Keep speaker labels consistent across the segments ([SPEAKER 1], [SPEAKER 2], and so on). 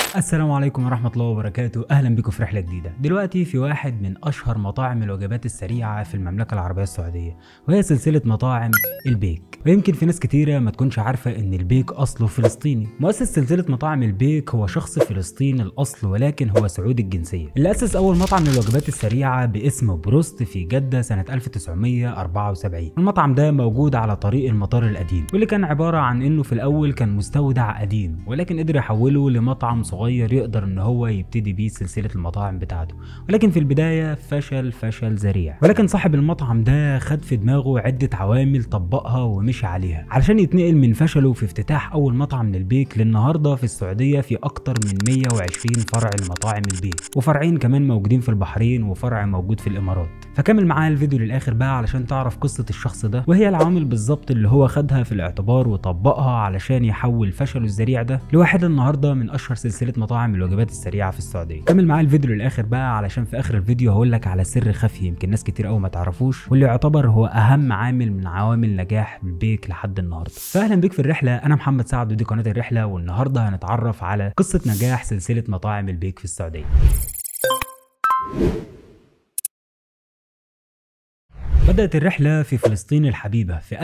[SPEAKER 1] السلام عليكم ورحمة الله وبركاته أهلا بكم في رحلة جديدة دلوقتي في واحد من أشهر مطاعم الوجبات السريعة في المملكة العربية السعودية وهي سلسلة مطاعم البيك ويمكن في ناس كتيرة ما تكونش عارفة إن البيك أصله فلسطيني مؤسس سلسلة مطاعم البيك هو شخص فلسطيني الأصل ولكن هو سعودي الجنسية اللي أسس أول مطعم للوجبات السريعة باسم بروست في جدة سنة 1974 المطعم ده موجود على طريق المطار القديم واللي كان عبارة عن إنه في الأول كان مستودع قديم ولكن قدر يحوله لمطعم صغير يقدر إن هو يبتدي بيه سلسلة المطاعم بتاعته ولكن في البداية فشل فشل ذريع ولكن صاحب المطعم ده خد في دماغه عدة عوامل طبقها ومشي عليها علشان يتنقل من فشله في افتتاح أول مطعم للبيك للنهاردة في السعودية في أكتر من 120 فرع لمطاعم البيك وفرعين كمان موجودين في البحرين وفرع موجود في الإمارات فكمل معايا الفيديو للآخر بقى علشان تعرف قصة الشخص ده وهي العوامل بالظبط اللي هو خدها في الاعتبار وطبقها علشان يحول فشله الذريع ده لواحد النهارده من اشهر سلسله مطاعم الوجبات السريعه في السعوديه كمل معايا الفيديو للاخر بقى علشان في اخر الفيديو هقول لك على سر خفي يمكن ناس كتير قوي ما تعرفوش واللي يعتبر هو اهم عامل من عوامل نجاح البيك لحد النهارده فاهلا بيك في الرحله انا محمد سعد ودي قناه الرحله والنهارده هنتعرف على قصه نجاح سلسله مطاعم البيك في السعوديه بدأت الرحلة في فلسطين الحبيبة في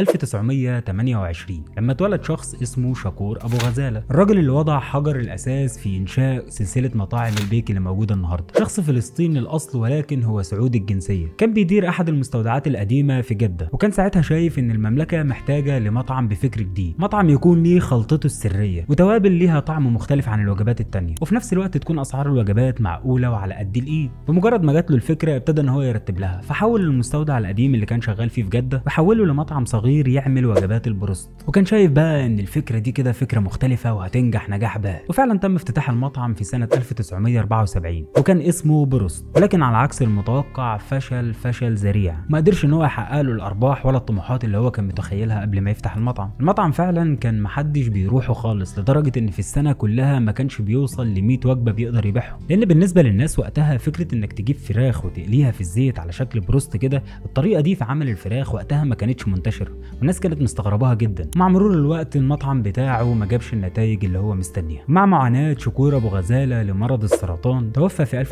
[SPEAKER 1] 1928 لما اتولد شخص اسمه شكور أبو غزالة الراجل اللي وضع حجر الأساس في إنشاء سلسلة مطاعم البيك اللي موجودة النهاردة شخص فلسطيني الأصل ولكن هو سعودي الجنسية كان بيدير أحد المستودعات القديمة في جدة وكان ساعتها شايف إن المملكة محتاجة لمطعم بفكر جديد مطعم يكون ليه خلطته السرية وتوابل ليها طعم مختلف عن الوجبات التانية وفي نفس الوقت تكون أسعار الوجبات معقولة وعلى قد الإيد بمجرد ما جات له الفكرة ابتدى إن هو يرتب لها فحول المستودع القديم اللي كان شغال فيه في جده وحوله لمطعم صغير يعمل وجبات البروست وكان شايف بقى ان الفكره دي كده فكره مختلفه وهتنجح نجاح باهر وفعلا تم افتتاح المطعم في سنه 1974 وكان اسمه بروست ولكن على عكس المتوقع فشل فشل ذريع ما قدرش ان هو يحقق له الارباح ولا الطموحات اللي هو كان متخيلها قبل ما يفتح المطعم المطعم فعلا كان محدش بيروحه خالص لدرجه ان في السنه كلها ما كانش بيوصل ل 100 وجبه بيقدر يبيعهم لان بالنسبه للناس وقتها فكره انك تجيب فراخ وتقليها في الزيت على شكل بروست كده الطريقه دي في عمل الفراخ وقتها ما كانتش منتشره والناس كانت مستغرباها جدا مع مرور الوقت المطعم بتاعه ما جابش النتائج اللي هو مستنيها مع معاناه شكور ابو غزاله لمرض السرطان توفى في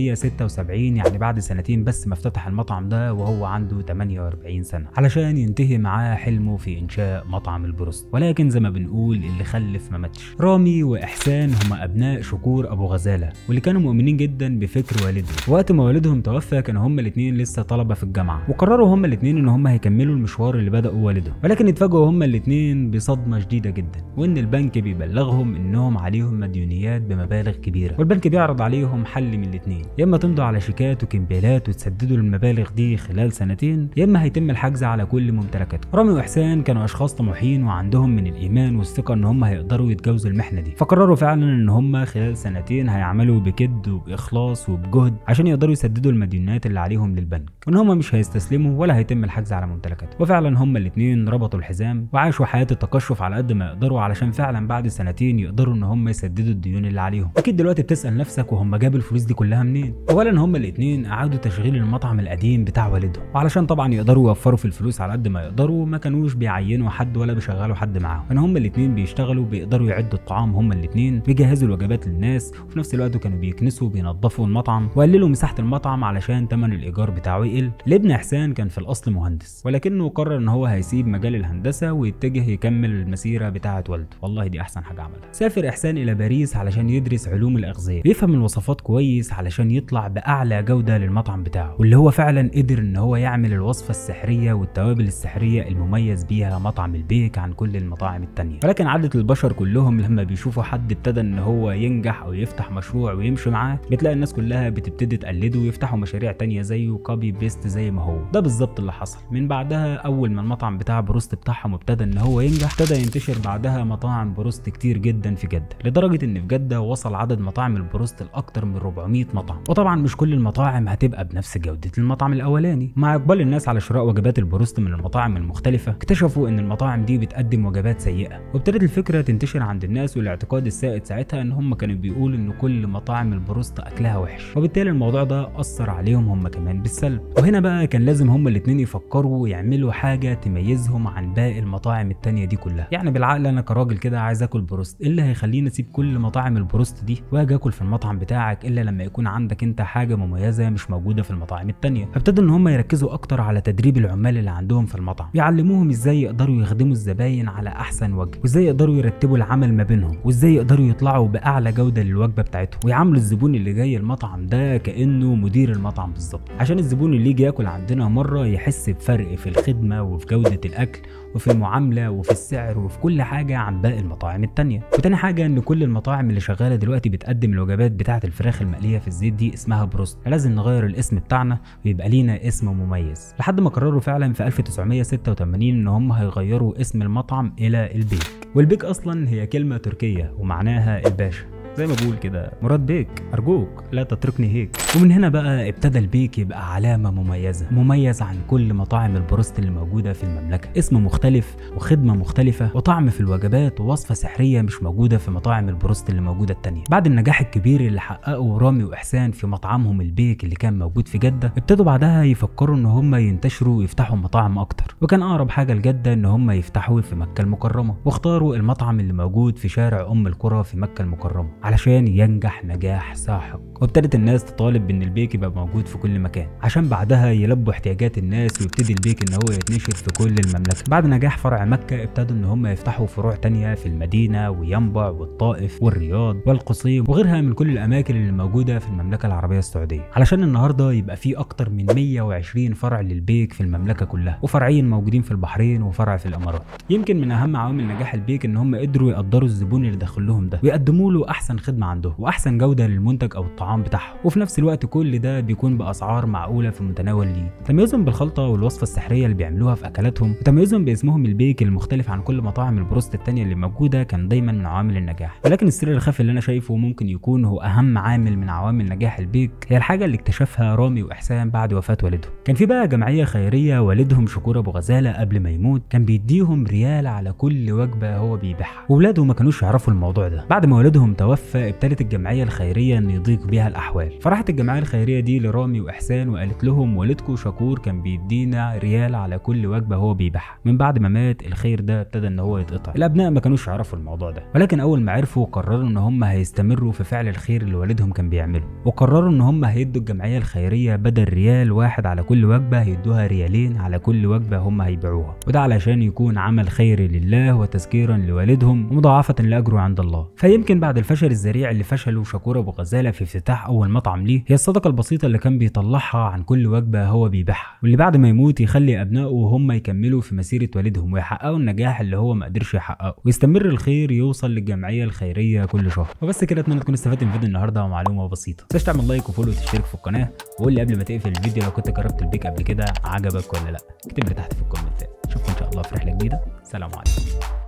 [SPEAKER 1] 1976 يعني بعد سنتين بس ما افتتح المطعم ده وهو عنده 48 سنه علشان ينتهي معاه حلمه في انشاء مطعم البروست ولكن زي ما بنقول اللي خلف ما ماتش رامي واحسان هما ابناء شكور ابو غزاله واللي كانوا مؤمنين جدا بفكر والدهم وقت ما والدهم توفى كانوا هما الاثنين لسه طلبه في الجامعه وقرروا هما الاثنين ان هما هيكملوا المشوار اللي بدأوا والدهم ولكن اتفاجئوا هما الاثنين بصدمه شديده جدا وان البنك بيبلغهم انهم عليهم مديونيات بمبالغ كبيره والبنك بيعرض عليهم حل من الاثنين يا اما تمضوا على شيكات وكمبيالات وتسددوا المبالغ دي خلال سنتين يا اما هيتم الحجز على كل ممتلكاتكم رامي واحسان كانوا اشخاص طموحين وعندهم من الايمان والثقه ان هم هيقدروا يتجاوزوا المحنه دي فقرروا فعلا ان هم خلال سنتين هيعملوا بكد وباخلاص وبجهد عشان يقدروا يسددوا المديونات اللي عليهم للبنك وان هم مش هيستسلموا ولا هيتم الحجز على ممتلكاتهم وفعلا هما الاثنين ربطوا الحزام وعاشوا حياه التقشف على قد ما يقدروا علشان فعلا بعد سنتين يقدروا ان هم يسددوا الديون اللي عليهم اكيد دلوقتي بتسال نفسك وهم جابوا الفلوس دي كلها منين اولا هما الاثنين اعادوا تشغيل المطعم القديم بتاع والدهم وعلشان طبعا يقدروا يوفروا في الفلوس على قد ما يقدروا ما كانوش بيعينوا حد ولا بيشغلوا حد معاهم كانوا هما الاثنين بيشتغلوا بيقدروا يعدوا الطعام هما الاثنين بيجهزوا الوجبات للناس وفي نفس الوقت كانوا بيكنسوا وبينظفوا المطعم وقللوا مساحه المطعم علشان ثمن الايجار بتاعه يقل لابن احسان كان في الاصل مهندس ولكنه قرر ان هو هيسيب مجال الهندسه ويتجه يكمل المسيره بتاعه والده والله دي احسن حاجه عملها سافر احسان الى باريس علشان يدرس علوم الاغذيه بيفهم الوصفات كويس علشان يطلع باعلى جوده للمطعم بتاعه واللي هو فعلا قدر ان هو يعمل الوصفه السحريه والتوابل السحريه المميز بيها مطعم البيك عن كل المطاعم التانية ولكن عاده البشر كلهم لما بيشوفوا حد ابتدى ان هو ينجح او يفتح مشروع ويمشي معاه بتلاقي الناس كلها بتبتدي تقلده ويفتحوا مشاريع تانية زيه كوبي بيست زي ما هو ده بالظبط اللي حصل من بعدها اول ما المطعم بتاع بروست بتاعهم ابتدى ان هو ينجح ابتدى ينتشر بعدها مطاعم بروست كتير جدا في جده لدرجه ان في جده وصل عدد مطاعم البروست لاكتر من 400 مطعم وطبعا مش كل المطاعم هتبقى بنفس جوده المطعم الاولاني مع اقبال الناس على شراء وجبات البروست من المطاعم المختلفه اكتشفوا ان المطاعم دي بتقدم وجبات سيئه وابتدت الفكره تنتشر عند الناس والاعتقاد السائد ساعتها ان هم كانوا بيقولوا ان كل مطاعم البروست اكلها وحش وبالتالي الموضوع ده اثر عليهم هم كمان بالسلب وهنا بقى كان لازم هم هما الاتنين يفكروا يعملوا حاجه تميزهم عن باقي المطاعم التانية دي كلها يعني بالعقل انا كراجل كده عايز اكل بروست ايه اللي هيخليني اسيب كل مطاعم البروست دي واجي اكل في المطعم بتاعك الا لما يكون عندك انت حاجه مميزه مش موجوده في المطاعم التانية فابتدوا ان هم يركزوا اكتر على تدريب العمال اللي عندهم في المطعم يعلموهم ازاي يقدروا يخدموا الزباين على احسن وجه وازاي يقدروا يرتبوا العمل ما بينهم وازاي يقدروا يطلعوا باعلى جوده للوجبه بتاعتهم ويعاملوا الزبون اللي جاي المطعم ده كانه مدير المطعم بالظبط عشان الزبون اللي يجي ياكل عندنا مره يحس بفرق في الخدمه وفي جوده الاكل وفي المعامله وفي السعر وفي كل حاجه عن باقي المطاعم التانية وتاني حاجه ان كل المطاعم اللي شغاله دلوقتي بتقدم الوجبات بتاعه الفراخ المقليه في الزيت دي اسمها بروست لازم نغير الاسم بتاعنا ويبقى لينا اسم مميز لحد ما قرروا فعلا في 1986 ان هم هيغيروا اسم المطعم الى البيك والبيك اصلا هي كلمه تركيه ومعناها الباشا زي ما بقول كده مراد بيك ارجوك لا تتركني هيك ومن هنا بقى ابتدى البيك يبقى علامه مميزه مميز عن كل مطاعم البروست اللي موجوده في المملكه اسم مختلف وخدمه مختلفه وطعم في الوجبات ووصفه سحريه مش موجوده في مطاعم البروست اللي موجوده التانية بعد النجاح الكبير اللي حققه رامي واحسان في مطعمهم البيك اللي كان موجود في جده ابتدوا بعدها يفكروا ان هم ينتشروا ويفتحوا مطاعم اكتر وكان اقرب حاجه لجده ان هم يفتحوا في مكه المكرمه واختاروا المطعم اللي موجود في شارع ام القرى في مكه المكرمه علشان ينجح نجاح ساحق وابتدت الناس تطالب بان البيك يبقى موجود في كل مكان عشان بعدها يلبوا احتياجات الناس ويبتدي البيك ان هو يتنشر في كل المملكه بعد نجاح فرع مكه ابتدوا ان هم يفتحوا فروع تانية في المدينه وينبع والطائف والرياض والقصيم وغيرها من كل الاماكن اللي موجوده في المملكه العربيه السعوديه علشان النهارده يبقى في اكتر من 120 فرع للبيك في المملكه كلها وفرعين موجودين في البحرين وفرع في الامارات يمكن من اهم عوامل نجاح البيك ان هم قدروا يقدروا الزبون اللي داخل لهم ده ويقدموا له احسن خدمه عنده واحسن جوده للمنتج او الطعام بتاعهم وفي نفس الوقت كل ده بيكون باسعار معقوله في المتناول ليه تميزهم بالخلطه والوصفه السحريه اللي بيعملوها في اكلاتهم وتميزهم باسمهم البيك المختلف عن كل مطاعم البروست التانية اللي موجوده كان دايما من عوامل النجاح ولكن السر الخفي اللي انا شايفه ممكن يكون هو اهم عامل من عوامل نجاح البيك هي الحاجه اللي اكتشفها رامي واحسان بعد وفاه والدهم كان في بقى جمعيه خيريه والدهم شكور ابو غزاله قبل ما يموت كان بيديهم ريال على كل وجبه هو بيبيعها واولاده ما كانوش يعرفوا الموضوع ده بعد ما والدهم توفى ابتدت الجمعيه الخيريه ان يضيق بيها الاحوال فراحت الجمعيه الخيريه دي لرامي واحسان وقالت لهم والدكم شكور كان بيدينا ريال على كل وجبه هو بيبيعها من بعد ما مات الخير ده ابتدى ان هو يتقطع الابناء ما كانوش يعرفوا الموضوع ده ولكن اول ما عرفوا قرروا ان هم هيستمروا في فعل الخير اللي والدهم كان بيعمله وقرروا ان هم هيدوا الجمعيه الخيريه بدل ريال واحد على كل وجبه هيدوها ريالين على كل وجبه هم هيبيعوها وده علشان يكون عمل خيري لله وتذكيرا لوالدهم ومضاعفه لاجره عند الله فيمكن بعد الفشل الذريع اللي فشله شكور ابو غزاله في افتتاح اول مطعم ليه هي الصدقه البسيطه اللي كان بيطلعها عن كل وجبه هو بيبيعها واللي بعد ما يموت يخلي ابنائه هم يكملوا في مسيره والدهم ويحققوا النجاح اللي هو ما قدرش يحققه ويستمر الخير يوصل للجمعيه الخيريه كل شهر وبس كده اتمنى تكون استفدت من فيديو النهارده ومعلومه بسيطه تنساش تعمل لايك وفولو وتشترك في القناه وقول لي قبل ما تقفل الفيديو لو كنت جربت البيك قبل كده عجبك ولا لا اكتب لي تحت في الكومنتات اشوفكم ان شاء الله في رحله جديده سلام عليكم